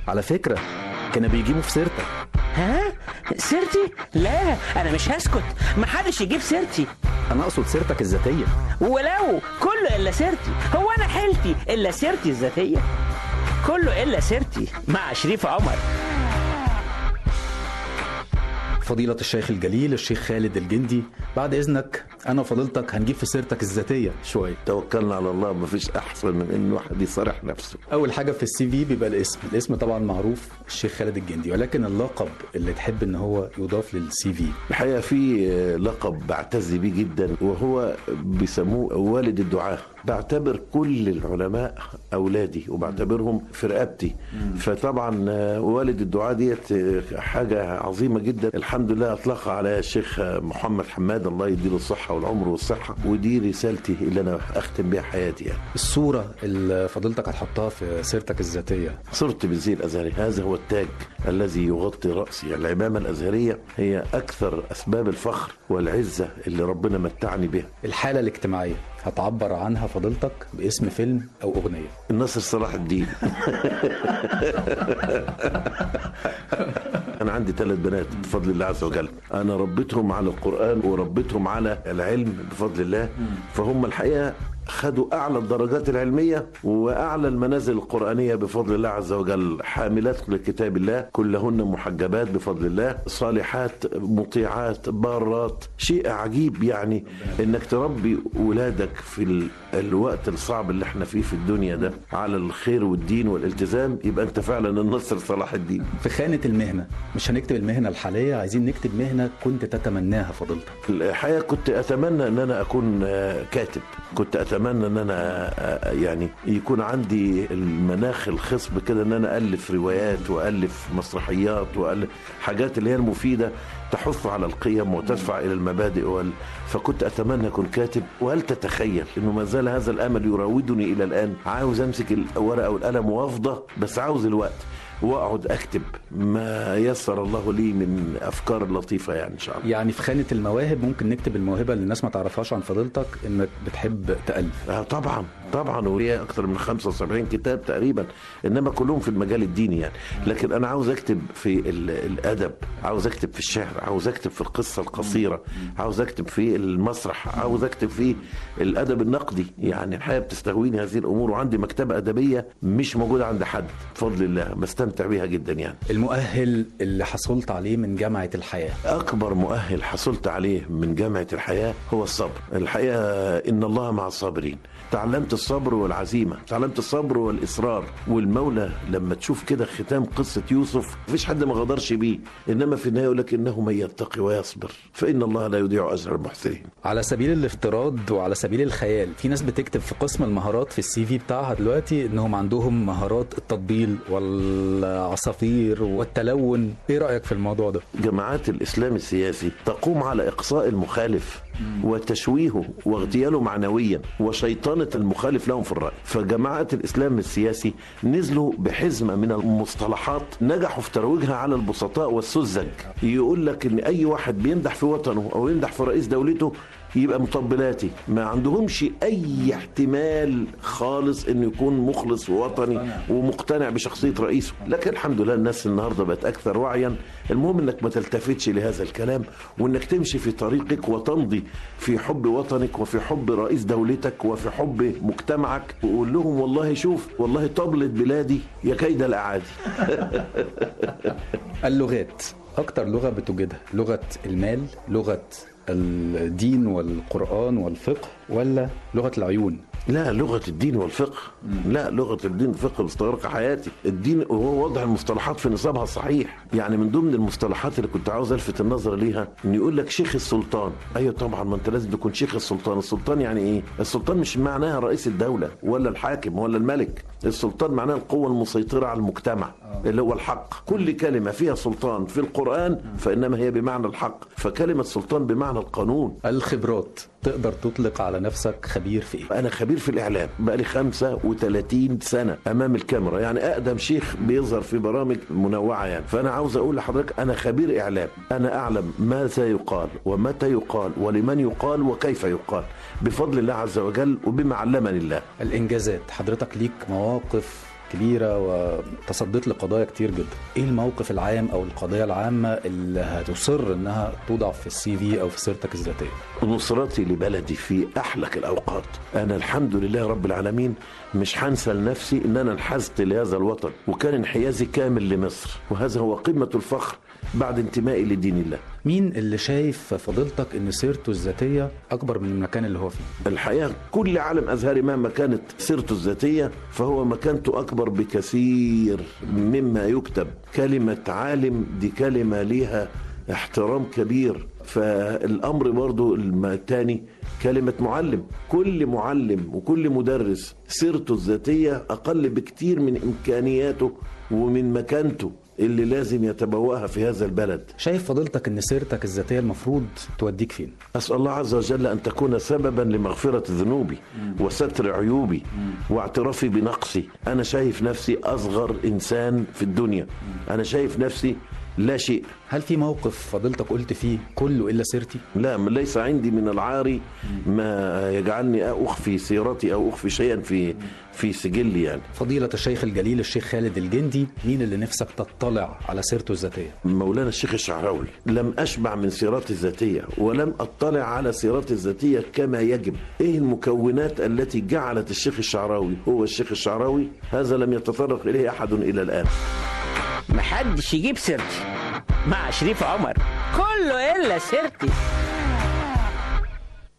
على فكرة كانوا بيجيبوا في سيرتك ها سيرتي لا انا مش هسكت محدش يجيب سيرتي أنا أقصد سيرتك الذاتية ولو كله الا سيرتي هو انا حيلتي الا سيرتي الذاتيه كله الا سيرتي مع شريف عمر فضيلة الشيخ الجليل الشيخ خالد الجندي بعد إذنك أنا وفضيلتك هنجيب في سيرتك الذاتية شوية توكلنا على الله مفيش احسن من ان واحد يصارح نفسه أول حاجة في السي في بيبقى الاسم الاسم طبعا معروف الشيخ خالد الجندي ولكن اللقب اللي تحب إن هو يضاف للسي في الحقيقه في لقب بعتز بيه جدا وهو بيسموه والد الدعاء بعتبر كل العلماء اولادي وبعتبرهم في رقبتي فطبعا والد الدعاء ديت حاجه عظيمه جدا الحمد لله اطلقها على الشيخ محمد حماد الله يديله الصحه والعمر والصحه ودي رسالتي اللي انا اختم بيها حياتي يعني الصورة اللي فضيلتك هتحطها في سيرتك الذاتية صرت بالزي الازهري هذا هو التاج الذي يغطي راسي العمامه الازهريه هي اكثر اسباب الفخر والعزه اللي ربنا متعني بها الحالة الاجتماعية هتعبر عنها فضيلتك باسم فيلم أو أغنية الناصر صلاح الدين انا عندي ثلاث بنات بفضل الله عز وجل انا ربيتهم على القران وربيتهم على العلم بفضل الله فهم الحقيقه خدوا اعلى الدرجات العلميه واعلى المنازل القرانيه بفضل الله عز وجل حاملات لكتاب الله كلهن محجبات بفضل الله صالحات مطيعات بارات شيء عجيب يعني انك تربي ولادك في ال- الوقت الصعب اللي احنا فيه في الدنيا ده على الخير والدين والالتزام يبقى انت فعلا النصر صلاح الدين في خانة المهنة مش هنكتب المهنة الحالية عايزين نكتب مهنة كنت تتمناها فضيلتك الحقيقه كنت اتمنى ان انا اكون آه، كاتب كنت اتمنى ان انا آه، يعني يكون عندي المناخ الخصب كده ان انا الف روايات والف مسرحيات والف حاجات اللي هي المفيده تحث على القيم وتدفع الى المبادئ وال... فكنت اتمنى اكون كاتب وهل تتخيل انه ما زال هذا الامل يراودني الى الان عاوز امسك الورقه والقلم وافضى بس عاوز الوقت واقعد اكتب ما يسر الله لي من افكار لطيفه يعني ان شاء الله يعني في خانة المواهب ممكن نكتب الموهبة اللي الناس ما تعرفهاش عن فضيلتك انك بتحب تألف آه طبعا طبعا وليا اكثر من 75 كتاب تقريبا انما كلهم في المجال الديني يعني لكن انا عاوز اكتب في ال- الادب عاوز اكتب في الشعر عاوز اكتب في القصه القصيره عاوز اكتب في المسرح عاوز اكتب في الادب النقدي يعني الحقيقه بتستهويني هذه الامور وعندي مكتبه ادبيه مش موجوده عند حد بفضل الله بستمتع بيها جدا يعني المؤهل اللي حصلت عليه من جامعة الحياة أكبر مؤهل حصلت عليه من جامعة الحياة هو الصبر الحقيقة إن الله مع الصابرين تعلمت الصبر والعزيمة تعلمت الصبر والإصرار والمولى لما تشوف كده ختام قصة يوسف مفيش حد ما غدرش بيه إنما في النهاية يقول لك إنه من يتقي ويصبر فإن الله لا يضيع أجر المحسنين على سبيل الافتراض وعلى سبيل الخيال في ناس بتكتب في قسم المهارات في السي في بتاعها دلوقتي انهم عندهم مهارات التطبيل والعصافير والتلون ايه رأيك في الموضوع ده جماعات الإسلام السياسي تقوم على إقصاء المخالف وتشويهه واغتياله معنويا وشيطنة المخالف لهم في الرأي فجماعات الإسلام السياسي نزلوا بحزمة من المصطلحات نجحوا في ترويجها على البسطاء والسذج يقول لك إن أي واحد بيمدح في وطنه أو يمدح في رئيس دولته يبقى مطبلاتي ما عندهمش اي احتمال خالص انه يكون مخلص ووطني ومقتنع بشخصيه رئيسه لكن الحمد لله الناس النهارده بقت اكثر وعيا المهم انك ما تلتفتش لهذا الكلام وانك تمشي في طريقك وتمضي في حب وطنك وفي حب رئيس دولتك وفي حب مجتمعك وقول لهم والله شوف والله طبلة بلادي يا كيد الاعادي اللغات اكتر لغة بتوجدها لغة المال لغة الدين والقرآن والفقه ولا لغة العيون لا لغة الدين والفقه لا لغة الدين والفقه مستغرقة حياتي الدين هو وضع المصطلحات في نصابها الصحيح يعني من ضمن المصطلحات اللي كنت عاوز الفت النظر ليها ان يقول لك شيخ السلطان ايوه طبعا ما انت لازم تكون شيخ السلطان السلطان يعني ايه السلطان مش معناها رئيس الدولة ولا الحاكم ولا الملك السلطان معناها القوة المسيطرة على المجتمع اللي هو الحق كل كلمة فيها سلطان في القرآن فإنما هي بمعنى الحق فكلمة سلطان بمعنى القانون الخبرات تقدر تطلق على نفسك خبير في ايه أنا خبير في الإعلام بقالي 35 سنة أمام الكاميرا يعني أقدم شيخ بيظهر في برامج منوعة يعني فأنا عاوز أقول لحضرتك أنا خبير إعلام أنا أعلم ماذا يقال ومتى يقال ولمن يقال وكيف يقال بفضل الله عز وجل وبما علمني الله الانجازات حضرتك ليك مواقف كبيره وتصديت لقضايا كتير جدا ايه الموقف العام او القضيه العامه اللي هتصر انها توضع في السي في او في سيرتك الذاتيه نصرتي لبلدي في احلك الاوقات انا الحمد لله رب العالمين مش هنسى لنفسي ان انا انحازت لهذا الوطن وكان انحيازي كامل لمصر وهذا هو قمه الفخر بعد انتمائي لدين الله مين اللي شايف فضيلتك ان سيرته الذاتيه اكبر من المكان اللي هو فيه الحقيقه كل عالم ازهري مهما كانت سيرته الذاتيه فهو مكانته اكبر بكثير مما يكتب كلمه عالم دي كلمه ليها احترام كبير فالامر برضو الثاني كلمه معلم كل معلم وكل مدرس سيرته الذاتيه اقل بكتير من امكانياته ومن مكانته اللي لازم يتبوأها في هذا البلد شايف فضيلتك ان سيرتك الذاتيه المفروض توديك فين أسأل الله عز وجل أن تكون سببا لمغفرة ذنوبي وستر عيوبي واعترافي بنقصي أنا شايف نفسي أصغر إنسان في الدنيا أنا شايف نفسي لا شيء هل في موقف فضيلتك قلت فيه كله الا سيرتي لا ليس عندي من العار ما يجعلني أخفي سيرتي أو أخفي شيئا في في سجلي يعني فضيله الشيخ الجليل الشيخ خالد الجندي مين اللي نفسك تطلع على سيرته الذاتيه مولانا الشيخ الشعراوي لم أشبع من سيرتي الذاتية ولم أطلع على سيرتي الذاتية كما يجب إيه المكونات التي جعلت الشيخ الشعراوي هو الشيخ الشعراوي هذا لم يتطرق إليه أحد إلى الآن محدش يجيب سيرتي مع شريف عمر كله الا سيرتي